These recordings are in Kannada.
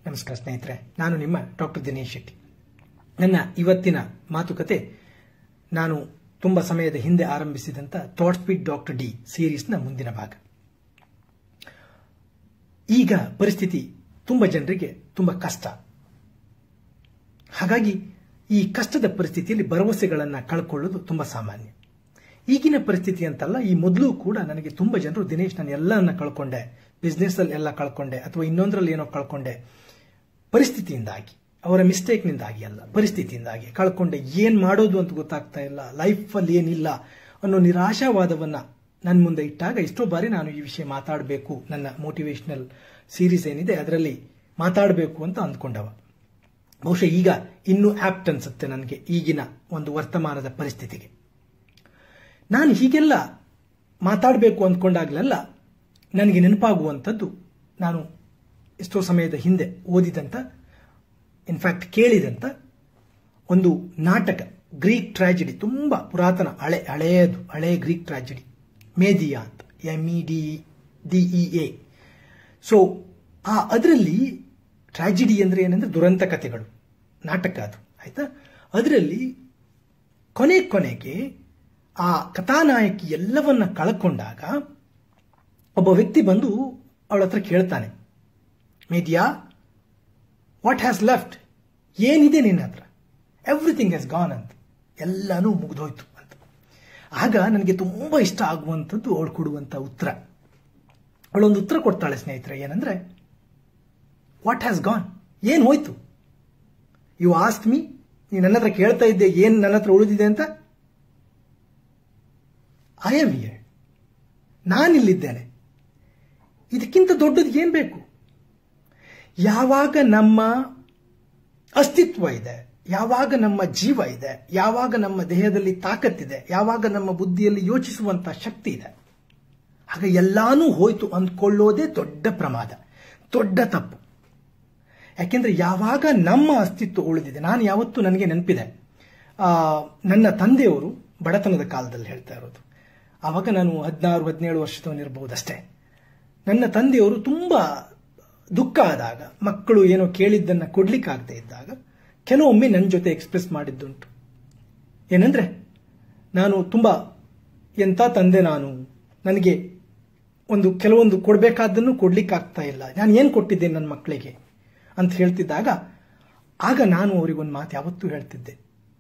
ನಮಸ್ಕಾರ ಸ್ನೇಹಿತರೆ ನಾನು ನಿಮ್ಮ ಡಾಕ್ಟರ್ ದಿನೇಶ್ ಶೆಟ್ಟಿ ನನ್ನ ಇವತ್ತಿನ ಮಾತುಕತೆ ನಾನು ತುಂಬ ಸಮಯದ ಹಿಂದೆ ಆರಂಭಿಸಿದಂಥ ಥಾಟ್ ಸ್ಪೀಡ್ ಡಾಕ್ಟರ್ ಡಿ ಸೀರೀಸ್ನ ಮುಂದಿನ ಭಾಗ ಈಗ ಪರಿಸ್ಥಿತಿ ತುಂಬ ಜನರಿಗೆ ತುಂಬ ಕಷ್ಟ ಹಾಗಾಗಿ ಈ ಕಷ್ಟದ ಪರಿಸ್ಥಿತಿಯಲ್ಲಿ ಭರವಸೆಗಳನ್ನು ಕಳ್ಕೊಳ್ಳೋದು ತುಂಬ ಸಾಮಾನ್ಯ ಈಗಿನ ಪರಿಸ್ಥಿತಿ ಅಂತಲ್ಲ ಈ ಮೊದಲು ಕೂಡ ನನಗೆ ತುಂಬ ಜನರು ದಿನೇಶ್ ನಾನು ಎಲ್ಲವನ್ನ ಕಳ್ಕೊಂಡೆ ಬಿಸ್ನೆಸ್ ಅಲ್ಲಿ ಎಲ್ಲ ಕಳ್ಕೊಂಡೆ ಅಥವಾ ಇನ್ನೊಂದರಲ್ಲಿ ಏನೋ ಕಳ್ಕೊಂಡೆ ಪರಿಸ್ಥಿತಿಯಿಂದಾಗಿ ಅವರ ಮಿಸ್ಟೇಕ್ನಿಂದಾಗಿ ಅಲ್ಲ ಪರಿಸ್ಥಿತಿಯಿಂದಾಗಿ ಕಳ್ಕೊಂಡೆ ಏನ್ ಮಾಡೋದು ಅಂತ ಗೊತ್ತಾಗ್ತಾ ಇಲ್ಲ ಲೈಫಲ್ಲಿ ಏನಿಲ್ಲ ಅನ್ನೋ ನಿರಾಶಾವಾದವನ್ನ ನನ್ನ ಮುಂದೆ ಇಟ್ಟಾಗ ಎಷ್ಟೋ ಬಾರಿ ನಾನು ಈ ವಿಷಯ ಮಾತಾಡಬೇಕು ನನ್ನ ಮೋಟಿವೇಶನಲ್ ಸೀರೀಸ್ ಏನಿದೆ ಅದರಲ್ಲಿ ಮಾತಾಡಬೇಕು ಅಂತ ಅಂದ್ಕೊಂಡವ ಬಹುಶಃ ಈಗ ಇನ್ನೂ ಆಪ್ಟ್ ಅನ್ಸುತ್ತೆ ನನಗೆ ಈಗಿನ ಒಂದು ವರ್ತಮಾನದ ಪರಿಸ್ಥಿತಿಗೆ ನಾನು ಹೀಗೆಲ್ಲ ಮಾತಾಡಬೇಕು ಅಂದ್ಕೊಂಡಾಗಲೆಲ್ಲ ನನಗೆ ನೆನಪಾಗುವಂಥದ್ದು ನಾನು ಎಷ್ಟೋ ಸಮಯದ ಹಿಂದೆ ಓದಿದಂಥ ಇನ್ಫ್ಯಾಕ್ಟ್ ಕೇಳಿದಂಥ ಒಂದು ನಾಟಕ ಗ್ರೀಕ್ ಟ್ರಾಜಿಡಿ ತುಂಬ ಪುರಾತನ ಹಳೆ ಹಳೆಯದು ಹಳೆ ಗ್ರೀಕ್ ಟ್ರಾಜಿಡಿ ಮೇದಿಯಾ ಅಂತ M E D D E A so ಆ ಅದರಲ್ಲಿ ಟ್ರಾಜಿಡಿ ಅಂದರೆ ಏನಂದ್ರೆ ದುರಂತ ಕಥೆಗಳು ನಾಟಕ ಅದು ಆಯ್ತಾ ಅದರಲ್ಲಿ ಕೊನೆ ಕೊನೆಗೆ ಆ ಕಥಾನಾಯಕಿ ಎಲ್ಲವನ್ನ ಕಳ್ಕೊಂಡಾಗ ಒಬ್ಬ ವ್ಯಕ್ತಿ ಬಂದು ಅವಳ ಹತ್ರ ಕೇಳ್ತಾನೆ ಮೇದಿಯಾ ವಾಟ್ ಹ್ಯಾಸ್ ಲೆಫ್ಟ್ ಏನಿದೆ ನಿನ್ನ ಹತ್ರ ಎವ್ರಿಥಿಂಗ್ ಹ್ಯಾಸ್ ಗಾನ್ ಅಂತ ಎಲ್ಲನೂ ಮುಗಿದೋಯ್ತು ಅಂತ ಆಗ ನನಗೆ ತುಂಬ ಇಷ್ಟ ಆಗುವಂಥದ್ದು ಅವಳು ಕೊಡುವಂಥ ಉತ್ತರ ಅವಳೊಂದು ಉತ್ತರ ಕೊಡ್ತಾಳೆ ಸ್ನೇಹಿತರೆ ಏನಂದ್ರೆ ವಾಟ್ ಹ್ಯಾಸ್ ಗಾನ್ ಏನು ಹೋಯ್ತು ಯು ಆಸ್ಟ್ ಮೀ ನೀನು ನನ್ನ ಹತ್ರ ಕೇಳ್ತಾ ಇದ್ದೆ ಏನು ನನ್ನ ಹತ್ರ ಉಳಿದಿದೆ ಅಂತ ಐ ಆಮ್ ಹಿಯರ್ ನಾನಿಲ್ಲಿದ್ದೇನೆ ಇದಕ್ಕಿಂತ ದೊಡ್ಡದು ಏನು ಬೇಕು ಯಾವಾಗ ನಮ್ಮ ಅಸ್ತಿತ್ವ ಇದೆ ಯಾವಾಗ ನಮ್ಮ ಜೀವ ಇದೆ ಯಾವಾಗ ನಮ್ಮ ದೇಹದಲ್ಲಿ ತಾಕತ್ತಿದೆ ಯಾವಾಗ ನಮ್ಮ ಬುದ್ಧಿಯಲ್ಲಿ ಯೋಚಿಸುವಂತ ಶಕ್ತಿ ಇದೆ ಆಗ ಎಲ್ಲಾನೂ ಹೋಯ್ತು ಅಂದ್ಕೊಳ್ಳೋದೇ ದೊಡ್ಡ ಪ್ರಮಾದ ದೊಡ್ಡ ತಪ್ಪು ಯಾಕೆಂದ್ರೆ ಯಾವಾಗ ನಮ್ಮ ಅಸ್ತಿತ್ವ ಉಳಿದಿದೆ ನಾನು ಯಾವತ್ತೂ ನನಗೆ ನೆನಪಿದೆ ನನ್ನ ತಂದೆಯವರು ಬಡತನದ ಕಾಲದಲ್ಲಿ ಹೇಳ್ತಾ ಇರೋದು ಆವಾಗ ನಾನು ಹದಿನಾರು ಹದಿನೇಳು ವರ್ಷದವನಿರಬಹುದಷ್ಟೇ ನನ್ನ ತಂದೆಯವರು ತುಂಬ ದುಃಖ ಆದಾಗ ಮಕ್ಕಳು ಏನೋ ಕೇಳಿದ್ದನ್ನು ಕೊಡ್ಲಿಕ್ಕಾಗದೇ ಇದ್ದಾಗ ಕೆಲವೊಮ್ಮೆ ನನ್ನ ಜೊತೆ ಎಕ್ಸ್ಪ್ರೆಸ್ ಮಾಡಿದ್ದುಂಟು ಏನಂದ್ರೆ ನಾನು ತುಂಬ ಎಂಥ ತಂದೆ ನಾನು ನನಗೆ ಒಂದು ಕೆಲವೊಂದು ಕೊಡಬೇಕಾದ್ದನ್ನು ಕೊಡ್ಲಿಕ್ಕಾಗ್ತಾ ಇಲ್ಲ ನಾನು ಏನು ಕೊಟ್ಟಿದ್ದೇನೆ ನನ್ನ ಮಕ್ಕಳಿಗೆ ಅಂತ ಹೇಳ್ತಿದ್ದಾಗ ಆಗ ನಾನು ಅವರಿಗೊಂದು ಮಾತು ಯಾವತ್ತೂ ಹೇಳ್ತಿದ್ದೆ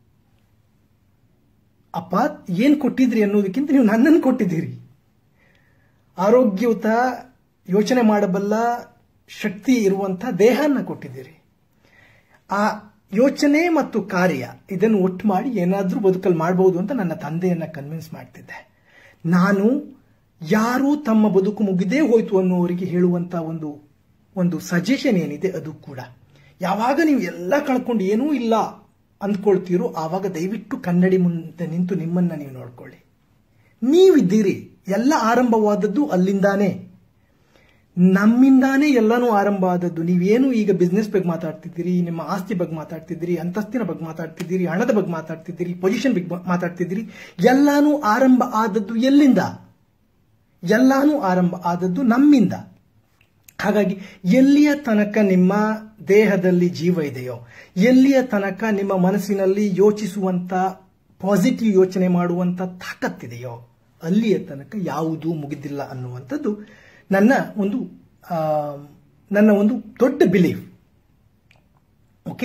ಅಪ್ಪ ಏನು ಕೊಟ್ಟಿದ್ರಿ ಅನ್ನೋದಕ್ಕಿಂತ ನೀವು ನನ್ನನ್ನು ಕೊಟ್ಟಿದ್ದೀರಿ ಆರೋಗ್ಯಯುತ ಯೋಚನೆ ಮಾಡಬಲ್ಲ ಶಕ್ತಿ ಇರುವಂತಹ ದೇಹನ ಕೊಟ್ಟಿದ್ದೀರಿ ಆ ಯೋಚನೆ ಮತ್ತು ಕಾರ್ಯ ಇದನ್ನು ಒಟ್ಟು ಮಾಡಿ ಏನಾದರೂ ಬದುಕಲ್ಲಿ ಮಾಡಬಹುದು ಅಂತ ನನ್ನ ತಂದೆಯನ್ನ ಕನ್ವಿನ್ಸ್ ಮಾಡ್ತಿದ್ದೆ ನಾನು ಯಾರು ತಮ್ಮ ಬದುಕು ಮುಗಿದೇ ಹೋಯ್ತು ಅನ್ನುವರಿಗೆ ಹೇಳುವಂತ ಒಂದು ಒಂದು ಸಜೆಷನ್ ಏನಿದೆ ಅದು ಕೂಡ ಯಾವಾಗ ನೀವು ಎಲ್ಲ ಕಳ್ಕೊಂಡು ಏನೂ ಇಲ್ಲ ಅಂದ್ಕೊಳ್ತೀರೋ ಆವಾಗ ದಯವಿಟ್ಟು ಕನ್ನಡಿ ಮುಂದೆ ನಿಂತು ನಿಮ್ಮನ್ನ ನೀವು ನೋಡ್ಕೊಳ್ಳಿ ನೀವಿದ್ದೀರಿ ಎಲ್ಲ ಆರಂಭವಾದದ್ದು ಅಲ್ಲಿಂದಾನೇ ನಮ್ಮಿಂದಾನೇ ಎಲ್ಲನೂ ಆರಂಭ ಆದದ್ದು ನೀವೇನು ಈಗ ಬಿಸ್ನೆಸ್ ಬಗ್ಗೆ ಮಾತಾಡ್ತಿದ್ದೀರಿ ನಿಮ್ಮ ಆಸ್ತಿ ಬಗ್ಗೆ ಮಾತಾಡ್ತಿದ್ದೀರಿ ಅಂತಸ್ತಿನ ಬಗ್ಗೆ ಮಾತಾಡ್ತಿದ್ದೀರಿ ಹಣದ ಬಗ್ಗೆ ಮಾತಾಡ್ತಿದ್ದೀರಿ ಪೊಸಿಷನ್ ಬಗ್ಗೆ ಮಾತಾಡ್ತಿದ್ದೀರಿ ಎಲ್ಲಾನು ಆರಂಭ ಆದದ್ದು ಎಲ್ಲಿಂದ ಎಲ್ಲಾನು ಆರಂಭ ಆದದ್ದು ನಮ್ಮಿಂದ ಹಾಗಾಗಿ ಎಲ್ಲಿಯ ತನಕ ನಿಮ್ಮ ದೇಹದಲ್ಲಿ ಜೀವ ಇದೆಯೋ ಎಲ್ಲಿಯ ತನಕ ನಿಮ್ಮ ಮನಸ್ಸಿನಲ್ಲಿ ಯೋಚಿಸುವಂತ ಪಾಸಿಟಿವ್ ಯೋಚನೆ ಮಾಡುವಂತ ತಾಕತ್ತಿದೆಯೋ ಅಲ್ಲಿಯ ತನಕ ಯಾವುದೂ ಮುಗಿದಿಲ್ಲ ಅನ್ನುವಂಥದ್ದು ನನ್ನ ಒಂದು ನನ್ನ ಒಂದು ದೊಡ್ಡ ಬಿಲೀಫ್ ಓಕೆ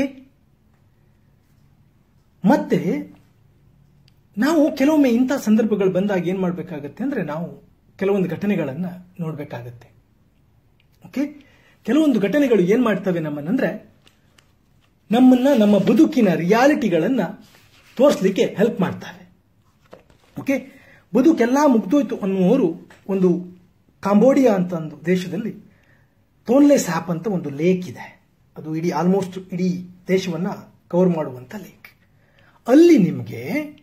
ಮತ್ತೆ ನಾವು ಕೆಲವೊಮ್ಮೆ ಇಂಥ ಸಂದರ್ಭಗಳು ಬಂದಾಗ ಏನ್ ಮಾಡಬೇಕಾಗತ್ತೆ ಅಂದ್ರೆ ನಾವು ಕೆಲವೊಂದು ಘಟನೆಗಳನ್ನ ನೋಡಬೇಕಾಗತ್ತೆ ಓಕೆ ಕೆಲವೊಂದು ಘಟನೆಗಳು ಏನ್ ಮಾಡ್ತವೆ ನಮ್ಮನ್ನಂದ್ರೆ ನಮ್ಮನ್ನ ನಮ್ಮ ಬದುಕಿನ ರಿಯಾಲಿಟಿಗಳನ್ನ ತೋರಿಸ್ಲಿಕ್ಕೆ ಹೆಲ್ಪ್ ಮಾಡ್ತವೆ ಓಕೆ ಬದುಕೆಲ್ಲ ಮುಗ್ದೋಯ್ತು ಅನ್ನುವರು ಒಂದು ಕಾಂಬೋಡಿಯಾ ಅಂತ ಒಂದು ದೇಶದಲ್ಲಿ ತೋನ್ಲೆ ಸ್ಯಾಪ್ ಅಂತ ಒಂದು ಲೇಕ್ ಇದೆ ಅದು ಇಡೀ ಆಲ್ಮೋಸ್ಟ್ ಇಡೀ ದೇಶವನ್ನ ಕವರ್ ಮಾಡುವಂತ ಲೇಕ್ ಅಲ್ಲಿ ನಿಮಗೆ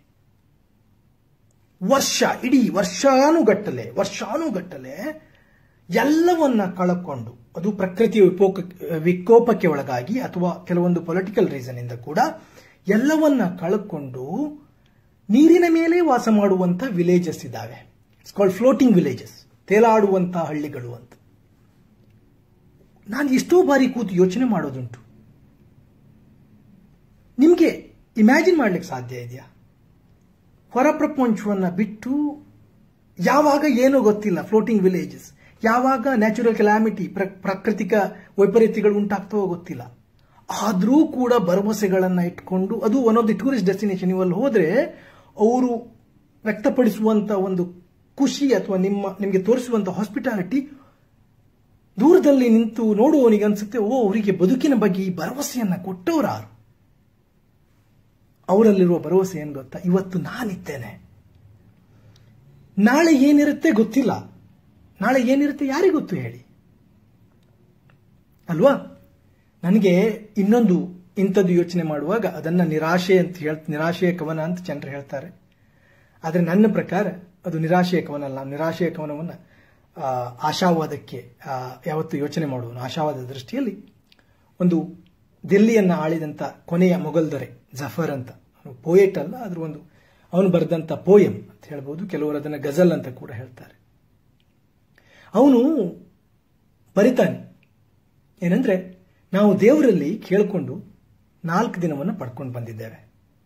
ವರ್ಷ ಇಡೀ ವರ್ಷಾನುಗಟ್ಟಲೆ ವರ್ಷಾನುಗಟ್ಟಲೆ ಎಲ್ಲವನ್ನ ಕಳಕೊಂಡು ಅದು ಪ್ರಕೃತಿಯ ವಿಪೋಕ ವಿಕೋಪಕ್ಕೆ ಒಳಗಾಗಿ ಅಥವಾ ಕೆಲವೊಂದು ಪೊಲಿಟಿಕಲ್ ರೀಸನ್ ಇಂದ ಕೂಡ ಎಲ್ಲವನ್ನ ಕಳ್ಕೊಂಡು ನೀರಿನ ಮೇಲೆ ವಾಸ ಮಾಡುವಂತ ವಿಲೇಜಸ್ ಇದ್ದಾವೆ ಇಟ್ಸ್ ಕಾಲ್ಡ್ ಫ್ಲೋಟಿಂಗ್ ವಿಲೇಜಸ್ ತೇಲಾಡುವಂತಹ ಹಳ್ಳಿಗಳು ಅಂತ ನಾನು ಎಷ್ಟೋ ಬಾರಿ ಕೂತು ಯೋಚನೆ ಮಾಡೋದುಂಟು ನಿಮಗೆ ಇಮ್ಯಾಜಿನ್ ಮಾಡ್ಲಿಕ್ಕೆ ಸಾಧ್ಯ ಇದೆಯಾ ಹೊರ ಪ್ರಪಂಚವನ್ನು ಬಿಟ್ಟು ಯಾವಾಗ ಏನೋ ಗೊತ್ತಿಲ್ಲ ಫ್ಲೋಟಿಂಗ್ ವಿಲೇಜಸ್ ಯಾವಾಗ ನ್ಯಾಚುರಲ್ ಕೆಲಾಮಿಟಿ ಪ್ರಾಕೃತಿಕ ವೈಪರೀತ್ಯಗಳು ಉಂಟಾಗ್ತವೋ ಗೊತ್ತಿಲ್ಲ ಆದರೂ ಕೂಡ ಭರವಸೆಗಳನ್ನು ಇಟ್ಕೊಂಡು ಅದು one of the tourist destination ನೀವು ಅಲ್ಲಿ ಹೋದ್ರೆ ಅವರು ವ್ಯಕ್ತಪಡಿಸುವಂತ ಒಂದು ಖುಷಿ ಅಥವಾ ನಿಮ್ಮ ನಿಮಗೆ ತೋರಿಸುವಂತ ಹಾಸ್ಪಿಟಾಲಿಟಿ ದೂರದಲ್ಲಿ ನಿಂತು ನೋಡುವವನಿಗೆ ಅನ್ಸುತ್ತೆ ಓ ಅವರಿಗೆ ಬದುಕಿನ ಬಗ್ಗೆ ಈ ಭರವಸೆಯನ್ನ ಕೊಟ್ಟವರಾರು ಅವರಲ್ಲಿರುವ ಭರವಸೆ ಏನು ಗೊತ್ತಾ ಇವತ್ತು ನಾನಿದ್ದೇನೆ ನಾಳೆ ಏನಿರುತ್ತೆ ಗೊತ್ತಿಲ್ಲ ನಾಳೆ ಏನಿರುತ್ತೆ ಯಾರಿಗೂ ಗೊತ್ತು ಹೇಳಿ ಅಲ್ವಾ ನನಗೆ ಇನ್ನೊಂದು ಇಂಥದ್ದು ಯೋಚನೆ ಮಾಡುವಾಗ ಅದನ್ನ ನಿರಾಶೆ ಅಂತ ಹೇಳ್ ನಿರಾಶೆಯ ಕವನ ಅಂತ ಜನರು ಹೇಳ್ತಾರೆ ಆದರೆ ನನ್ನ ಪ್ರಕಾರ ಅದು ನಿರಾಶೆಯ ಕವನ ಅಲ್ಲ ನಿರಾಶೆಯ ಕವನವನ್ನು ಆಶಾವಾದಕ್ಕೆ ಯಾವತ್ತು ಯೋಚನೆ ಮಾಡುವನು ಆಶಾವಾದ ದೃಷ್ಟಿಯಲ್ಲಿ ಒಂದು ದಿಲ್ಲಿಯನ್ನ ಆಳಿದಂತ ಕೊನೆಯ ಮೊಘಲ್ ದೊರೆ ಜಫರ್ ಅಂತ ಪೋಯೆಟ್ ಅಲ್ಲ ಅದ್ರ ಒಂದು ಅವನು ಬರೆದಂತ ಪೋಯಂ ಅಂತ ಹೇಳ್ಬೋದು ಕೆಲವರು ಅದನ್ನ ಗಜಲ್ ಅಂತ ಕೂಡ ಹೇಳ್ತಾರೆ ಅವನು ಬರಿತಾನೆ ಏನಂದ್ರೆ ನಾವು ದೇವರಲ್ಲಿ ಕೇಳಿಕೊಂಡು ನಾಲ್ಕು ದಿನವನ್ನು ಪಡ್ಕೊಂಡು ಬಂದಿದ್ದೇವೆ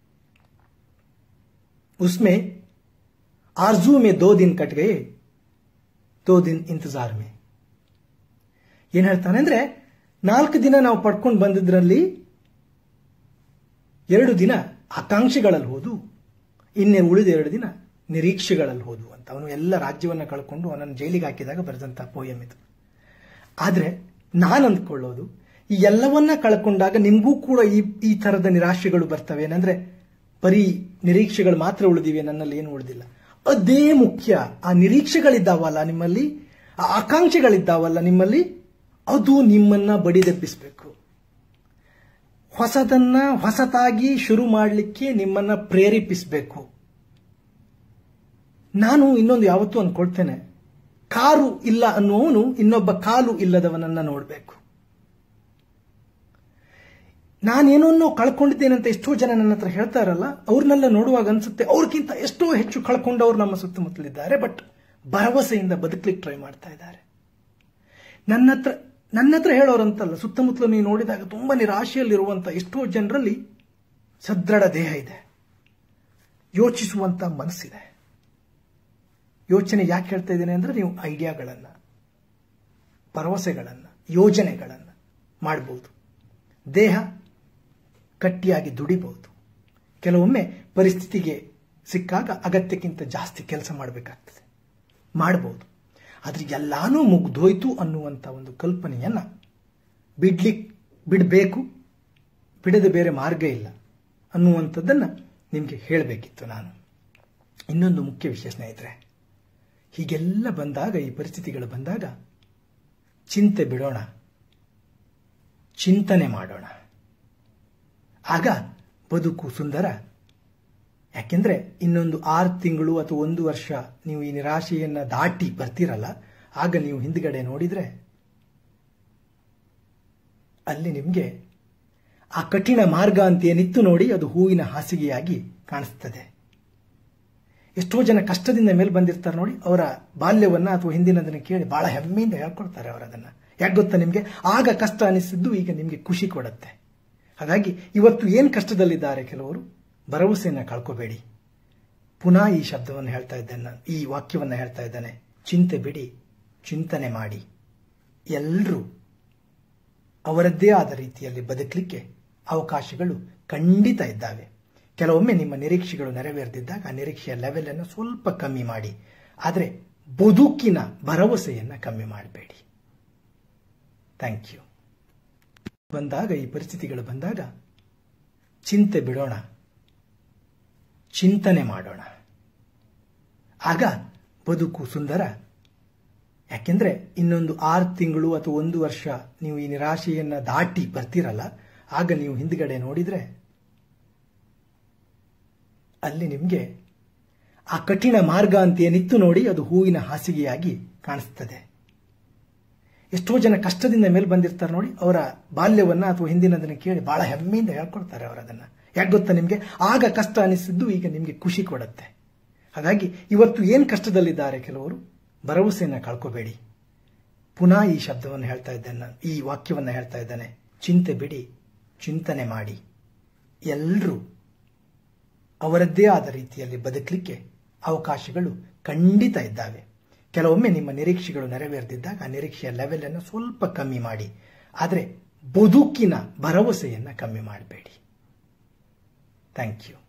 ಉಸ್ಮೆ ಆರ್ಜೂ ಮೇ ದೋ ದಿನ ಕಟ್ ಗಯೆ ದೋ ದಿನ ಇಂತಜಾರ್ ಮೇ ಏನ್ ಹೇಳ್ತಾನೆ ಅಂದ್ರೆ ನಾಲ್ಕು ದಿನ ನಾವು ಪಡ್ಕೊಂಡು ಬಂದಿದ್ರಲ್ಲಿ ಎರಡು ದಿನ ಆಕಾಂಕ್ಷೆಗಳಲ್ಲಿ ಹೋದು ಇನ್ನೇ ಉಳಿದ ಎರಡು ದಿನ ನಿರೀಕ್ಷೆಗಳಲ್ಲಿ ಹೋದು ಅಂತ ಅವನು ಎಲ್ಲ ರಾಜ್ಯವನ್ನ ಕಳ್ಕೊಂಡು ಅವನನ್ನು ಜೈಲಿಗೆ ಹಾಕಿದಾಗ ಬರೆದಂತ ಪೋಯಂ ಇದು ಆದ್ರೆ ನಾನು ಅಂದ್ಕೊಳ್ಳೋದು ಈ ಎಲ್ಲವನ್ನ ಕಳ್ಕೊಂಡಾಗ ನಿಮಗೂ ಕೂಡ ಈ ಈ ತರದ ನಿರಾಶೆಗಳು ಬರ್ತವೆ ಏನಂದ್ರೆ ಬರೀ ನಿರೀಕ್ಷೆಗಳು ಮಾತ್ರ ಉಳಿದಿವೆ ನನ್ನಲ್ಲಿ ಏನು ಉಳಿದಿಲ್ಲ ಅದೇ ಮುಖ್ಯ ಆ ನಿರೀಕ್ಷೆಗಳಿದ್ದಾವಲ್ಲ ನಿಮ್ಮಲ್ಲಿ ಆ ಆಕಾಂಕ್ಷೆಗಳಿದ್ದಾವಲ್ಲ ನಿಮ್ಮಲ್ಲಿ ಅದು ನಿಮ್ಮನ್ನ ಬಡಿದೆಬ್ಬಿಸಬೇಕು ಹೊಸದನ್ನ ಹೊಸತಾಗಿ ಶುರು ಮಾಡಲಿಕ್ಕೆ ನಿಮ್ಮನ್ನ ಪ್ರೇರೇಪಿಸಬೇಕು ನಾನು ಇನ್ನೊಂದು ಯಾವತ್ತೂ ಅನ್ಕೊಳ್ತೇನೆ ಕಾರು ಇಲ್ಲ ಅನ್ನುವನು ಇನ್ನೊಬ್ಬ ಕಾಲು ಇಲ್ಲದವನನ್ನ ನೋಡಬೇಕು ನಾನೇನೋ ಕಳ್ಕೊಂಡಿದ್ದೇನೆ ಅಂತ ಎಷ್ಟೋ ಜನ ನನ್ನ ಹತ್ರ ಹೇಳ್ತಾರಲ್ಲ ಅವ್ರನ್ನೆಲ್ಲ ನೋಡುವಾಗ ಅನ್ಸುತ್ತೆ ಅವ್ರಿಗಿಂತ ಎಷ್ಟೋ ಹೆಚ್ಚು ಕಳ್ಕೊಂಡವ್ರು ನಮ್ಮ ಸುತ್ತಮುತ್ತಲಿದ್ದಾರೆ ಬಟ್ ಭರವಸೆಯಿಂದ ಬದುಕಲಿಕ್ಕೆ ಟ್ರೈ ಮಾಡ್ತಾ ಇದ್ದಾರೆ ನನ್ನ ಹತ್ರ ನನ್ನ ಹತ್ರ ಹೇಳೋರಂತಲ್ಲ ಸುತ್ತಮುತ್ತಲು ನೀವು ನೋಡಿದಾಗ ತುಂಬಾ ನಿರಾಶೆಯಲ್ಲಿರುವಂತ ಎಷ್ಟೋ ಜನರಲ್ಲಿ ಸದೃಢ ದೇಹ ಇದೆ ಯೋಚಿಸುವಂತ ಮನಸ್ಸಿದೆ ಯೋಚನೆ ಯಾಕೆ ಹೇಳ್ತಾ ಇದ್ದೇನೆ ಅಂದ್ರೆ ನೀವು ಐಡಿಯಾಗಳನ್ನ ಭರವಸೆಗಳನ್ನ ಯೋಜನೆಗಳನ್ನ ಮಾಡಬಹುದು ದೇಹ ಗಟ್ಟಿಯಾಗಿ ದುಡಿಬಹುದು ಕೆಲವೊಮ್ಮೆ ಪರಿಸ್ಥಿತಿಗೆ ಸಿಕ್ಕಾಗ ಅಗತ್ಯಕ್ಕಿಂತ ಜಾಸ್ತಿ ಕೆಲಸ ಮಾಡಬೇಕಾಗ್ತದೆ ಮಾಡಬಹುದು ಆದ್ರೆ ಎಲ್ಲಾನೂ ಮುಗ್ದೋಯ್ತು ಅನ್ನುವಂಥ ಒಂದು ಕಲ್ಪನೆಯನ್ನ ಬಿಡ್ಲಿಕ್ ಬಿಡಬೇಕು ಬಿಡದೆ ಬೇರೆ ಮಾರ್ಗ ಇಲ್ಲ ಅನ್ನುವಂಥದ್ದನ್ನ ನಿಮಗೆ ಹೇಳಬೇಕಿತ್ತು ನಾನು ಇನ್ನೊಂದು ಮುಖ್ಯ ವಿಷಯ ಸ್ನೇಹಿತರೆ ಹೀಗೆಲ್ಲ ಬಂದಾಗ ಈ ಪರಿಸ್ಥಿತಿಗಳು ಬಂದಾಗ ಚಿಂತೆ ಬಿಡೋಣ ಚಿಂತನೆ ಮಾಡೋಣ ಆಗ ಬದುಕು ಸುಂದರ ಯಾಕೆಂದ್ರೆ ಇನ್ನೊಂದು ಆರು ತಿಂಗಳು ಅಥವಾ ಒಂದು ವರ್ಷ ನೀವು ಈ ನಿರಾಶೆಯನ್ನ ದಾಟಿ ಬರ್ತೀರಲ್ಲ ಆಗ ನೀವು ಹಿಂದ್ಗಡೆ ನೋಡಿದ್ರೆ ಅಲ್ಲಿ ನಿಮಗೆ ಆ ಕಠಿಣ ಮಾರ್ಗ ಅಂತ ಏನಿತ್ತು ನೋಡಿ ಅದು ಹೂವಿನ ಹಾಸಿಗೆಯಾಗಿ ಕಾಣಿಸ್ತದೆ ಎಷ್ಟೋ ಜನ ಕಷ್ಟದಿಂದ ಮೇಲೆ ಬಂದಿರ್ತಾರೆ ನೋಡಿ ಅವರ ಬಾಲ್ಯವನ್ನ ಅಥವಾ ಹಿಂದಿನದನ್ನ ಕೇಳಿ ಬಹಳ ಹೆಮ್ಮೆಯಿಂದ ಹೇಳ್ಕೊಳ್ತಾರೆ ಅವರದನ್ನ ಯಾಕೆ ಗೊತ್ತಾ ನಿಮಗೆ ಆಗ ಕಷ್ಟ ಅನಿಸಿದ್ದು ಈಗ ನಿಮಗೆ ಖುಷಿ ಕೊಡುತ್ತೆ ಹಾಗಾಗಿ ಇವತ್ತು ಏನು ಕಷ್ಟದಲ್ಲಿದ್ದಾರೆ ಕೆಲವರು ಭರವಸೆಯನ್ನ ಕಳ್ಕೋಬೇಡಿ ಪುನಃ ಈ ಶಬ್ದವನ್ನು ಹೇಳ್ತಾ ಇದ್ದೇನೆ ಈ ವಾಕ್ಯವನ್ನು ಹೇಳ್ತಾ ಇದ್ದಾನೆ ಚಿಂತೆ ಬಿಡಿ ಚಿಂತನೆ ಮಾಡಿ ಎಲ್ಲರೂ ಅವರದ್ದೇ ಆದ ರೀತಿಯಲ್ಲಿ ಬದುಕಲಿಕ್ಕೆ ಅವಕಾಶಗಳು ಖಂಡಿತ ಇದ್ದಾವೆ ಕೆಲವೊಮ್ಮೆ ನಿಮ್ಮ ನಿರೀಕ್ಷೆಗಳು ನೆರವೇರದಿದ್ದಾಗ ಆ ನಿರೀಕ್ಷೆಯ ಲೆವೆಲ್ ಅನ್ನು ಸ್ವಲ್ಪ ಕಮ್ಮಿ ಮಾಡಿ ಆದರೆ ಬದುಕಿನ ಭರವಸೆಯನ್ನ ಕಮ್ಮಿ ಮಾಡಬೇಡಿ ಥ್ಯಾಂಕ್ ಯು ಬಂದಾಗ ಈ ಪರಿಸ್ಥಿತಿಗಳು ಬಂದಾಗ ಚಿಂತೆ ಬಿಡೋಣ ಚಿಂತನೆ ಮಾಡೋಣ ಆಗ ಬದುಕು ಸುಂದರ ಯಾಕೆಂದ್ರೆ ಇನ್ನೊಂದು ಆರು ತಿಂಗಳು ಅಥವಾ ಒಂದು ವರ್ಷ ನೀವು ಈ ನಿರಾಶೆಯನ್ನ ದಾಟಿ ಬರ್ತೀರಲ್ಲ ಆಗ ನೀವು ಹಿಂದ್ಗಡೆ ನೋಡಿದ್ರೆ ಅಲ್ಲಿ ನಿಮಗೆ ಆ ಕಠಿಣ ಮಾರ್ಗ ಅಂತ ಏನಿತ್ತು ನೋಡಿ ಅದು ಹೂವಿನ ಹಾಸಿಗೆಯಾಗಿ ಕಾಣಿಸ್ತದೆ ಎಷ್ಟೋ ಜನ ಕಷ್ಟದಿಂದ ಮೇಲೆ ಬಂದಿರ್ತಾರೆ ನೋಡಿ ಅವರ ಬಾಲ್ಯವನ್ನ ಅಥವಾ ಹಿಂದಿನದನ್ನ ಕೇಳಿ ಬಹಳ ಹೆಮ್ಮೆಯಿಂದ ಹೇಳ್ಕೊಳ್ತಾರೆ ಅವರದನ್ನ ಯಾಕೆ ಗೊತ್ತಾ ನಿಮಗೆ ಆಗ ಕಷ್ಟ ಅನಿಸಿದ್ದು ಈಗ ನಿಮಗೆ ಖುಷಿ ಕೊಡುತ್ತೆ ಹಾಗಾಗಿ ಇವತ್ತು ಏನು ಕಷ್ಟದಲ್ಲಿದ್ದಾರೆ ಕೆಲವರು ಭರವಸೆಯನ್ನ ಕಳ್ಕೋಬೇಡಿ ಪುನಃ ಈ ಶಬ್ದವನ್ನು ಹೇಳ್ತಾ ಇದ್ದೇನೆ ನಾನು, ಈ ವಾಕ್ಯವನ್ನು ಹೇಳ್ತಾ ಇದ್ದೇನೆ ಚಿಂತೆ ಬಿಡಿ ಚಿಂತನೆ ಮಾಡಿ ಎಲ್ಲರೂ ಅವರದ್ದೇ ಆದ ರೀತಿಯಲ್ಲಿ ಬದುಕಲಿಕ್ಕೆ ಅವಕಾಶಗಳು ಖಂಡಿತ ಇದ್ದಾವೆ ಕೆಲವೊಮ್ಮೆ ನಿಮ್ಮ ನಿರೀಕ್ಷೆಗಳು ನೆರವೇರದಿದ್ದಾಗ ಆ ನಿರೀಕ್ಷೆಯ ಲೆವೆಲ್ ಅನ್ನು ಸ್ವಲ್ಪ ಕಮ್ಮಿ ಮಾಡಿ ಆದರೆ ಬದುಕಿನ ಭರವಸೆಯನ್ನು ಕಮ್ಮಿ ಮಾಡಬೇಡಿ ಥ್ಯಾಂಕ್ ಯು